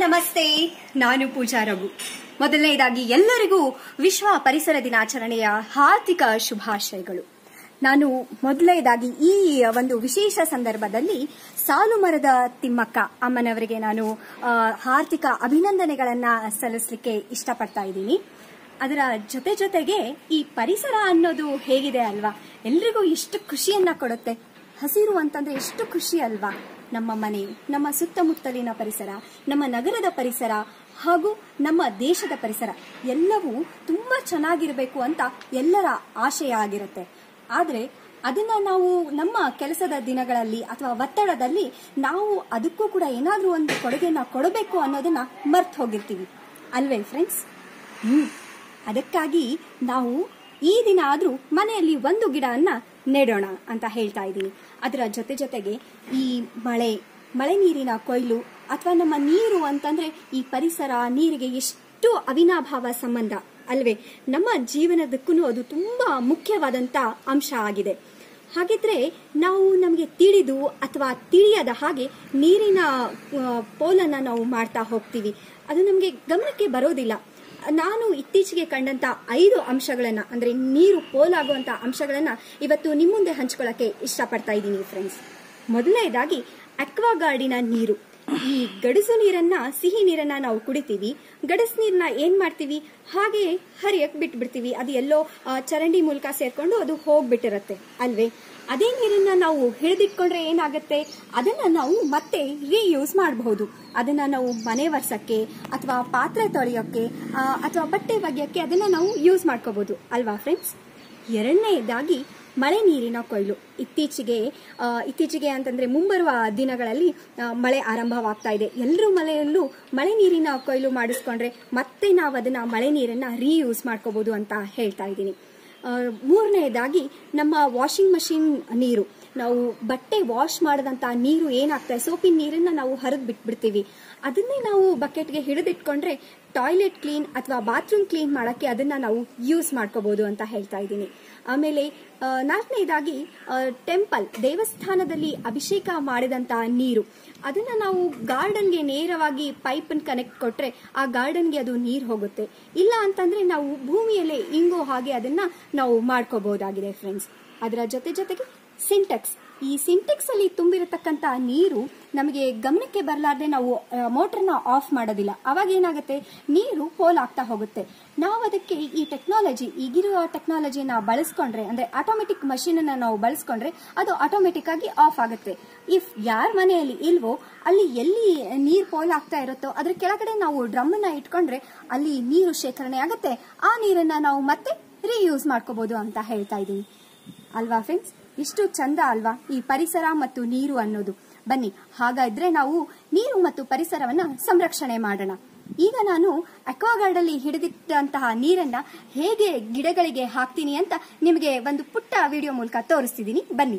ನಮಸ್ತೆ ನಾನು ಪೂಜಾ ರಘು ಮೊದಲನೇದಾಗಿ ಎಲ್ಲರಿಗೂ ವಿಶ್ವ ಪರಿಸರ ದಿನಾಚರಣೆಯ ಹಾರ್ದಿಕ ಶುಭಾಶಯಗಳು ನಾನು ಮೊದಲನೇದಾಗಿ ಈ ಒಂದು ವಿಶೇಷ ಸಂದರ್ಭದಲ್ಲಿ ಸಾಲು ಮರದ ತಿಮ್ಮಕ್ಕ ಅಮ್ಮನವರಿಗೆ ನಾನು ಆ, ಹಾರ್ದಿಕ ಅಭಿನಂದನೆಗಳನ್ನ ಸಲ್ಲಿಸಲಿಕ್ಕೆ ಇಷ್ಟಪಡ್ತಾ ಇದ್ದೀನಿ ಅದರ ಜೊತೆ ಜೊತೆಗೆ ಈ ಪರಿಸರ ಅನ್ನೋದು ಹೇಗಿದೆ ಅಲ್ವಾ ಎಲ್ರಿಗೂ ಎಷ್ಟು ಖುಷಿಯನ್ನ ಕೊಡುತ್ತೆ ಹಸಿರು ಅಂತಂದ್ರೆ ಎಷ್ಟು ಖುಷಿ ಅಲ್ವಾ ನಮ್ಮ ಮನೆ ನಮ್ಮ ಸುತ್ತಮುತ್ತಲಿನ ಪರಿಸರ ನಮ್ಮ ನಗರದ ಪರಿಸರ ಹಾಗೂ ನಮ್ಮ ದೇಶದ ಪರಿಸರ ಎಲ್ಲವೂ ತುಂಬಾ ಚೆನ್ನಾಗಿರಬೇಕು ಅಂತ ಎಲ್ಲರ ಆಶಯ ಆಗಿರುತ್ತೆ ಆದ್ರೆ ಅದನ್ನ ನಾವು ನಮ್ಮ ಕೆಲಸದ ದಿನಗಳಲ್ಲಿ ಅಥವಾ ಒತ್ತಡದಲ್ಲಿ ನಾವು ಅದಕ್ಕೂ ಕೂಡ ಏನಾದ್ರೂ ಒಂದು ಕೊಡುಗೆನ ಕೊಡಬೇಕು ಅನ್ನೋದನ್ನ ಮರ್ತ್ ಹೋಗಿರ್ತೀವಿ ಅಲ್ವೇ ಫ್ರೆಂಡ್ಸ್ ಹ್ಮ್ ಅದಕ್ಕಾಗಿ ನಾವು ಈ ದಿನ ಆದ್ರೂ ಮನೆಯಲ್ಲಿ ಒಂದು ಗಿಡವನ್ನ ನೆಡೋಣ ಅಂತ ಹೇಳ್ತಾ ಇದ್ದೀನಿ ಅದರ ಜೊತೆ ಜೊತೆಗೆ ಈ ಮಳೆ ಮಳೆ ನೀರಿನ ಕೊಯ್ಲು ಅಥವಾ ನಮ್ಮ ನೀರು ಅಂತಂದ್ರೆ ಈ ಪರಿಸರ ನೀರಿಗೆ ಎಷ್ಟು ಅವಿನಾಭಾವ ಸಂಬಂಧ ಅಲ್ವೇ ನಮ್ಮ ಜೀವನದಕ್ಕೂ ಅದು ತುಂಬಾ ಮುಖ್ಯವಾದಂತ ಅಂಶ ಆಗಿದೆ ಹಾಗಿದ್ರೆ ನಾವು ನಮಗೆ ತಿಳಿದು ಅಥವಾ ತಿಳಿಯದ ಹಾಗೆ ನೀರಿನ ಆ, ಪೋಲನ್ನ ನಾವು ಮಾಡ್ತಾ ಹೋಗ್ತೀವಿ ಅದು ನಮಗೆ ಗಮನಕ್ಕೆ ಬರೋದಿಲ್ಲ ನಾನು ಇತ್ತೀಚೆಗೆ ಕಂಡಂತ ಐದು ಅಂಶಗಳನ್ನ ಅಂದ್ರೆ ನೀರು ಪೋಲಾಗುವಂತ ಅಂಶಗಳನ್ನ ಇವತ್ತು ನಿಮ್ಮ ಮುಂದೆ ಹಂಚ್ಕೊಳ್ಳಕ್ಕೆ ಇಷ್ಟಪಡ್ತಾ ಇದ್ದೀನಿ ಫ್ರೆಂಡ್ಸ್ ಮೊದಲನೇದಾಗಿ ಅಕ್ವಾಗಾರ್ಡಿನ ನೀರು ಈ ಗಡಸು ನೀರನ್ನ ಸಿಹಿ ನೀರನ್ನ ನಾವು ಕುಡಿತೀವಿ ಗಡಸ್ ನೀರನ್ನ ಏನ್ ಮಾಡ್ತೀವಿ ಹಾಗೆ ಹರಿಯಕ್ ಬಿಟ್ಬಿಡ್ತೀವಿ ಅದು ಎಲ್ಲೋ ಆ, ಚರಂಡಿ ಮೂಲಕ ಸೇರ್ಕೊಂಡು ಅದು ಹೋಗ್ಬಿಟ್ಟಿರತ್ತೆ ಅಲ್ವೇ ಅದೇ ನೀರನ್ನ ನಾವು ಹಿಡಿದಿಟ್ಕೊಂಡ್ರೆ ಏನಾಗುತ್ತೆ ಅದನ್ನ ನಾವು ಮತ್ತೆ ರೀಯೂಸ್ ಮಾಡಬಹುದು ಅದನ್ನ ನಾವು ಮನೆ ಒರ್ಸಕ್ಕೆ ಅಥವಾ ಪಾತ್ರೆ ತೊಳೆಯೋಕೆ ಆ, ಅಥವಾ ಬಟ್ಟೆ ಒಗೆಯಕ್ಕೆ ಅದನ್ನ ನಾವು ಯೂಸ್ ಮಾಡ್ಕೋಬಹುದು ಅಲ್ವಾ ಫ್ರೆಂಡ್ಸ್ ಎರಡನೇದಾಗಿ ಮಳೆ ನೀರಿನ ಕೊಯ್ಲು ಇತ್ತೀಚೆಗೆ ಆ, ಇತ್ತೀಚೆಗೆ ಅಂತಂದ್ರೆ ಮುಂಬರುವ ದಿನಗಳಲ್ಲಿ ಆ, ಮಳೆ ಆರಂಭವಾಗ್ತಾ ಇದೆ ಎಲ್ಲರೂ ಮಳೆಯಲ್ಲೂ ಮಳೆ ನೀರಿನ ಕೊಯ್ಲು ಮಾಡಿಸ್ಕೊಂಡ್ರೆ ಮತ್ತೆ ನಾವು ಅದನ್ನ ಮಳೆ ನೀರನ್ನ ರೀಯೂಸ್ ಮಾಡ್ಕೋಬಹುದು ಅಂತ ಹೇಳ್ತಾ ಇದ್ದೀನಿ ಆ, ಮೂರನೆಯದಾಗಿ ನಮ್ಮ ವಾಷಿಂಗ್ ಮಷಿನ್ ನೀರು ನಾವು ಬಟ್ಟೆ ವಾಶ್ ಮಾಡದಂತ ನೀರು ಏನಾಗ್ತದೆ ಸೋಪಿನ ನೀರನ್ನ ನಾವು ಹರಿದ್ ಬಿಟ್ಬಿಡ್ತೀವಿ ಅದನ್ನೇ ನಾವು ಬಕೆಟ್ಗೆ ಹಿಡಿದಿಟ್ಕೊಂಡ್ರೆ ಟಾಯ್ಲೆಟ್ ಕ್ಲೀನ್ ಅಥವಾ ಬಾತ್ರೂಮ್ ಕ್ಲೀನ್ ಮಾಡಕ್ಕೆ ಅದನ್ನ ನಾವು ಯೂಸ್ ಮಾಡ್ಕೋಬಹುದು ಅಂತ ಹೇಳ್ತಾ ಇದ್ದೀನಿ ಆಮೇಲೆ ಆ, ನಾಲ್ಕನೇದಾಗಿ ಟೆಂಪಲ್ ದೇವಸ್ಥಾನದಲ್ಲಿ ಅಭಿಷೇಕ ಮಾಡಿದಂತ ನೀರು ಅದನ್ನ ನಾವು ಗಾರ್ಡನ್ಗೆ ನೇರವಾಗಿ ಪೈಪ್ ಕನೆಕ್ಟ್ ಕೊಟ್ರೆ ಆ ಗಾರ್ಡನ್ಗೆ ಅದು ನೀರು ಹೋಗುತ್ತೆ ಇಲ್ಲ ಅಂತಂದ್ರೆ ನಾವು ಭೂಮಿಯಲ್ಲೇ ಇಂಗೋ ಹಾಗೆ ಅದನ್ನ ನಾವು ಮಾಡ್ಕೋಬಹುದಾಗಿದೆ ಫ್ರೆಂಡ್ಸ್ ಅದರ ಜೊತೆ ಜೊತೆಗೆ ಸಿಂಟೆಕ್ಸ್ ಈ ಸಿಂಟೆಕ್ಸ್ ಅಲ್ಲಿ ತುಂಬಿರತಕ್ಕಂತ ನೀರು ನಮಗೆ ಗಮನಕ್ಕೆ ಬರಲಾರ್ದೆ ನಾವು ಮೋಟರ್ನ ಆಫ್ ಮಾಡೋದಿಲ್ಲ ಅವಾಗ ಏನಾಗುತ್ತೆ ನೀರು ಪೋಲ್ ಆಗ್ತಾ ಹೋಗುತ್ತೆ ನಾವು ಅದಕ್ಕೆ ಈ ಟೆಕ್ನಾಲಜಿ ಈಗಿರುವ ಟೆಕ್ನಾಲಜಿನ ಬಳಸ್ಕೊಂಡ್ರೆ ಅಂದ್ರೆ ಆಟೋಮೆಟಿಕ್ ಮಷೀನ್ ಅನ್ನ ನಾವು ಬಳಸ್ಕೊಂಡ್ರೆ ಅದು ಆಟೋಮೆಟಿಕ್ ಆಗಿ ಆಫ್ ಆಗುತ್ತೆ ಇಫ್ ಯಾರ ಮನೆಯಲ್ಲಿ ಇಲ್ವೋ ಅಲ್ಲಿ ಎಲ್ಲಿ ನೀರ್ ಪೋಲ್ ಆಗ್ತಾ ಇರುತ್ತೋ ಅದ್ರ ಕೆಳಗಡೆ ನಾವು ಡ್ರಮ್ ಅನ್ನ ಇಟ್ಕೊಂಡ್ರೆ ಅಲ್ಲಿ ನೀರು ಶೇಖರಣೆ ಆಗುತ್ತೆ ಆ ನೀರನ್ನ ನಾವು ಮತ್ತೆ ರೀಯೂಸ್ ಮಾಡ್ಕೋಬಹುದು ಅಂತ ಹೇಳ್ತಾ ಇದ್ದೀನಿ ಅಲ್ವಾ ಫ್ರೆಂಡ್ಸ್ ಇಷ್ಟು ಚಂದ ಅಲ್ವಾ ಈ ಪರಿಸರ ಮತ್ತು ನೀರು ಅನ್ನೋದು ಬನ್ನಿ ಹಾಗಾದ್ರೆ ನಾವು ನೀರು ಮತ್ತು ಪರಿಸರವನ್ನ ಸಂರಕ್ಷಣೆ ಮಾಡೋಣ ಈಗ ನಾನು ಅಕ್ವಾಗಾರ್ಡ್ ಅಲ್ಲಿ ಹಿಡಿದಿಟ್ಟಂತಹ ನೀರನ್ನ ಹೇಗೆ ಗಿಡಗಳಿಗೆ ಹಾಕ್ತೀನಿ ಅಂತ ನಿಮಗೆ ಒಂದು ಪುಟ್ಟ ವಿಡಿಯೋ ಮೂಲಕ ತೋರಿಸ್ತಿದ್ದೀನಿ ಬನ್ನಿ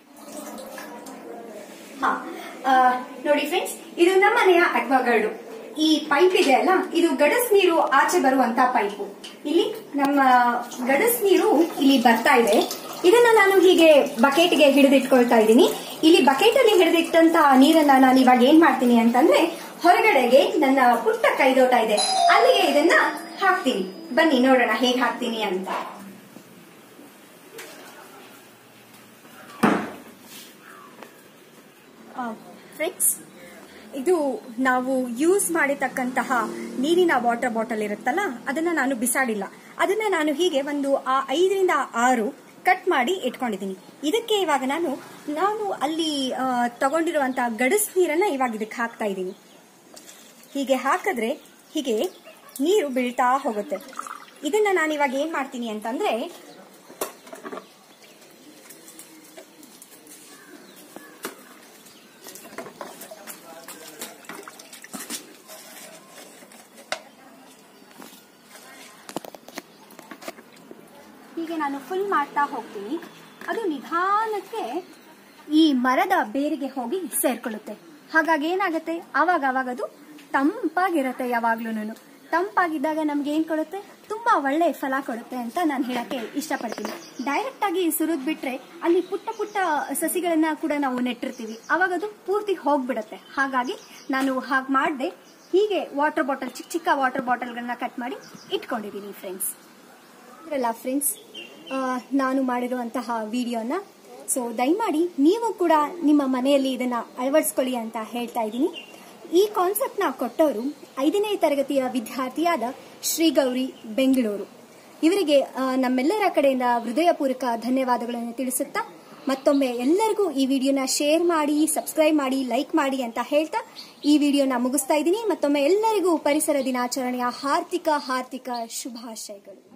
ಹಾ ಆ, ನೋಡಿ ಫ್ರೆಂಡ್ಸ್ ಇದು ನಮ್ಮನೆಯ ಅಕ್ವಾಗಾರ್ಡು ಈ ಪೈಪ್ ಇದೆ ಅಲ್ಲ ಇದು ಗಡಸ್ ನೀರು ಆಚೆ ಬರುವಂತ ಪೈಪು ಇಲ್ಲಿ ನಮ್ಮ ಗಡಸ್ ನೀರು ಇಲ್ಲಿ ಬರ್ತಾ ಇದೆ ಇದನ್ನ ನಾನು ಹೀಗೆ ಬಕೆಟ್ಗೆ ಹಿಡಿದಿಟ್ಕೊಳ್ತಾ ಇದ್ದೀನಿ ಇಲ್ಲಿ ಬಕೆಟ್ ಅಲ್ಲಿ ಹಿಡಿದಿಟ್ಟಂತ ನೀರನ್ನ ನಾನು ಇವಾಗ ಏನ್ ಮಾಡ್ತೀನಿ ಅಂತಂದ್ರೆ ಹೊರಗಡೆಗೆ ನನ್ನ ಪುಟ್ಟ ಕೈದೋಟ ಇದೆ ಅಲ್ಲಿಗೆ ಇದನ್ನ ಹಾಕ್ತೀನಿ ಬನ್ನಿ ನೋಡೋಣ ಹೇಗ್ ಹಾಕ್ತೀನಿ ಅಂತ ಫ್ರೆಂಡ್ಸ್ ಇದು ನಾವು ಯೂಸ್ ಮಾಡಿರ್ತಕ್ಕಂತಹ ನೀರಿನ ವಾಟರ್ ಬಾಟಲ್ ಇರುತ್ತಲ್ಲ ಅದನ್ನ ನಾನು ಬಿಸಾಡಿಲ್ಲ ಅದನ್ನ ನಾನು ಹೀಗೆ ಒಂದು ಆ ಐದರಿಂದ ಆರು ಕಟ್ ಮಾಡಿ ಇಟ್ಕೊಂಡಿದ್ದೀನಿ ಇದಕ್ಕೆ ಇವಾಗ ನಾನು ನಾನು ಅಲ್ಲಿ ಆ, ತಗೊಂಡಿರುವಂತಹ ಗಡಸ್ ನೀರನ್ನ ಇವಾಗ ಇದಕ್ಕೆ ಹಾಕ್ತಾ ಇದ್ದೀನಿ ಹೀಗೆ ಹಾಕಿದ್ರೆ ಹೀಗೆ ನೀರು ಬೀಳ್ತಾ ಹೋಗುತ್ತೆ ಇದನ್ನ ನಾನು ಇವಾಗ ಏನ್ ಮಾಡ್ತೀನಿ ಅಂತಂದ್ರೆ ಹೀಗೆ ನಾನು ಫುಲ್ ಮಾಡ್ತಾ ಹೋಗ್ತೀನಿ ಅದು ನಿಧಾನಕ್ಕೆ ಈ ಮರದ ಬೇರಿಗೆ ಹೋಗಿ ಸೇರ್ಕೊಳ್ಳುತ್ತೆ ಹಾಗಾಗಿ ಏನಾಗುತ್ತೆ ಆವಾಗ ಅವಾಗ ಅದು ತಂಪಾಗಿರುತ್ತೆ ಯಾವಾಗ್ಲೂ ತಂಪಾಗಿದ್ದಾಗ ನಮ್ಗೆ ಏನ್ ಕೊಡುತ್ತೆ ತುಂಬಾ ಒಳ್ಳೆ ಫಲ ಕೊಡುತ್ತೆ ಅಂತ ನಾನು ಹೇಳಕ್ಕೆ ಇಷ್ಟಪಡ್ತೀನಿ ಡೈರೆಕ್ಟ್ ಆಗಿ ಸುರಿದ್ ಬಿಟ್ರೆ ಅಲ್ಲಿ ಪುಟ್ಟ ಪುಟ್ಟ ಸಸಿಗಳನ್ನ ಕೂಡ ನಾವು ನೆಟ್ಟಿರ್ತೀವಿ ಅವಾಗ ಅದು ಪೂರ್ತಿ ಹೋಗ್ಬಿಡತ್ತೆ ಹಾಗಾಗಿ ನಾನು ಹಾಗೆ ಮಾಡದೆ ಹೀಗೆ ವಾಟರ್ ಬಾಟಲ್ ಚಿಕ್ಕ ಚಿಕ್ಕ ವಾಟರ್ ಬಾಟಲ್ಗಳನ್ನ ಕಟ್ ಮಾಡಿ ಇಟ್ಕೊಂಡಿದ್ದೀನಿ ಫ್ರೆಂಡ್ಸ್ ಇದ್ರಲ್ಲ ಫ್ರೆಂಡ್ಸ್ ನಾನು ಮಾಡಿರುವಂತಹ ವಿಡಿಯೋನ ಸೊ ದಯಮಾಡಿ ನೀವು ಕೂಡ ನಿಮ್ಮ ಮನೆಯಲ್ಲಿ ಇದನ್ನ ಅಳವಡಿಸ್ಕೊಳ್ಳಿ ಅಂತ ಹೇಳ್ತಾ ಇದ್ದೀನಿ ಈ ಕಾನ್ಸೆಪ್ಟ್ನ ಕೊಟ್ಟವರು ಐದನೇ ತರಗತಿಯ ವಿದ್ಯಾರ್ಥಿಯಾದ ಶ್ರೀಗೌರಿ ಬೆಂಗಳೂರು ಇವರಿಗೆ ಆ, ನಮ್ಮೆಲ್ಲರ ಕಡೆಯಿಂದ ಹೃದಯಪೂರ್ವಕ ಧನ್ಯವಾದಗಳನ್ನು ತಿಳಿಸುತ್ತಾ ಮತ್ತೊಮ್ಮೆ ಎಲ್ಲರಿಗೂ ಈ ವಿಡಿಯೋನ ಶೇರ್ ಮಾಡಿ ಸಬ್ಸ್ಕ್ರೈಬ್ ಮಾಡಿ ಲೈಕ್ ಮಾಡಿ ಅಂತ ಹೇಳ್ತಾ ಈ ವಿಡಿಯೋನ ಮುಗಿಸ್ತಾ ಇದ್ದೀನಿ ಮತ್ತೊಮ್ಮೆ ಎಲ್ಲರಿಗೂ ಪರಿಸರ ದಿನಾಚರಣೆಯ ಹಾರ್ದಿಕ ಹಾರ್ದಿಕ ಶುಭಾಶಯಗಳು